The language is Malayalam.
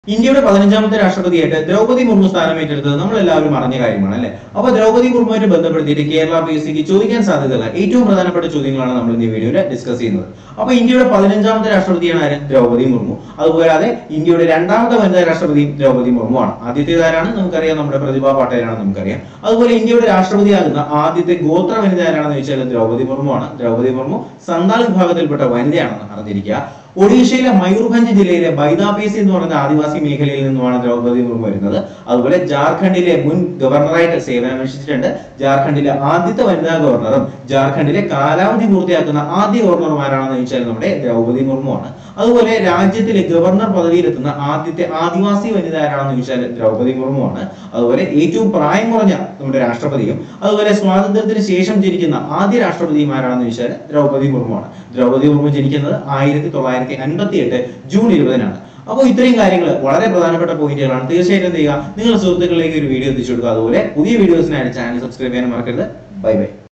ഇന്ത്യയുടെ പതിനഞ്ചാമത്തെ രാഷ്ട്രപതിയായിട്ട് ദ്രൗപദി മുർമു സ്ഥാനം ഏറ്റെടുത്തത് നമ്മൾ എല്ലാവരും അറിഞ്ഞ കാര്യമാണ് അല്ലെ അപ്പൊ ദ്രൗപദി മുർമുമായിട്ട് ബന്ധപ്പെടുത്തിയിട്ട് കേരള പി എസ് സിക്ക് ചോദിക്കാൻ സാധ്യതയുള്ള ഏറ്റവും പ്രധാനപ്പെട്ട ചോദ്യങ്ങളാണ് നമ്മൾ ഇന്ന് ഈ വീഡിയോയിൽ ഡിസ്കസ് ചെയ്യുന്നത് അപ്പൊ ഇന്ത്യയുടെ പതിനഞ്ചാമത്തെ രാഷ്ട്രപതിയാണ് ആര് ദ്രൗപദി മുർമു അതുപോലാതെ ഇന്ത്യയുടെ രണ്ടാമത്തെ വനിതാ രാഷ്ട്രപതി ദ്രൗപദി മുർമു ആണ് ആദ്യത്തേതാരാണ് നമുക്കറിയാം നമ്മുടെ പ്രതിഭ പാട്ടേലാണ് നമുക്കറിയാം അതുപോലെ ഇന്ത്യയുടെ രാഷ്ട്രപതിയാകുന്ന ആദ്യത്തെ ഗോത്ര വനിത ആരാണെന്ന് ചോദിച്ചാൽ ദ്രൗപദി മുർമു ആണ് ദ്രൗപദി മുർമു സന്താൽ വിഭാഗത്തിൽപ്പെട്ട വനിതയാണെന്ന് അറിഞ്ഞിരിക്കുക ഒഡീഷയിലെ മയൂർഭഞ്ച് ജില്ലയിലെ ബൈദാപേസി എന്ന് പറയുന്ന ആദിവാസി മേഖലയിൽ നിന്നുമാണ് ദ്രൗപദി മുർമു വരുന്നത് അതുപോലെ ജാർഖണ്ഡിലെ മുൻ ഗവർണറായിട്ട് സേവനമനുഷ്ഠിച്ചിട്ടുണ്ട് ജാർഖണ്ഡിലെ ആദ്യത്തെ വനിതാ ഗവർണറും ജാർഖണ്ഡിലെ കാലാവധി പൂർത്തിയാക്കുന്ന ആദ്യ ഗവർണർമാരാണെന്ന് ചോദിച്ചാൽ നമ്മുടെ ദ്രൗപദി മുർമു ആണ് അതുപോലെ രാജ്യത്തിലെ ഗവർണർ പദവിയിലെത്തുന്ന ആദ്യത്തെ ആദിവാസി വനിത ആരാണെന്ന് ചോദിച്ചാൽ ദ്രൗപദി മുർമു ആണ് അതുപോലെ ഏറ്റവും പ്രായം കുറഞ്ഞ നമ്മുടെ രാഷ്ട്രപതിയും അതുപോലെ സ്വാതന്ത്ര്യത്തിന് ശേഷം ജനിക്കുന്ന ആദ്യ രാഷ്ട്രപതിയും ആരാണെന്ന് ചോദിച്ചാൽ ദ്രൗപദി മുർമു ആണ് ദ്രൗപദി മുർമു ജനിക്കുന്നത് ആയിരത്തി തൊള്ളായിരത്തി അൻപത്തി എട്ട് ജൂൺ ഇരുപതിനാണ് അപ്പോൾ ഇത്രയും കാര്യങ്ങൾ വളരെ പ്രധാനപ്പെട്ട പോയിന്റുകളാണ് തീർച്ചയായിട്ടും എന്ത് ചെയ്യുക നിങ്ങളുടെ സുഹൃത്തുക്കളിലേക്ക് ഒരു വീഡിയോ എത്തിച്ചു കൊടുക്കുക അതുപോലെ പുതിയ വീഡിയോസിനായിട്ട് ചാനൽ സബ്സ്ക്രൈബ് ചെയ്യാൻ മറക്കരുത് ബൈ ബൈ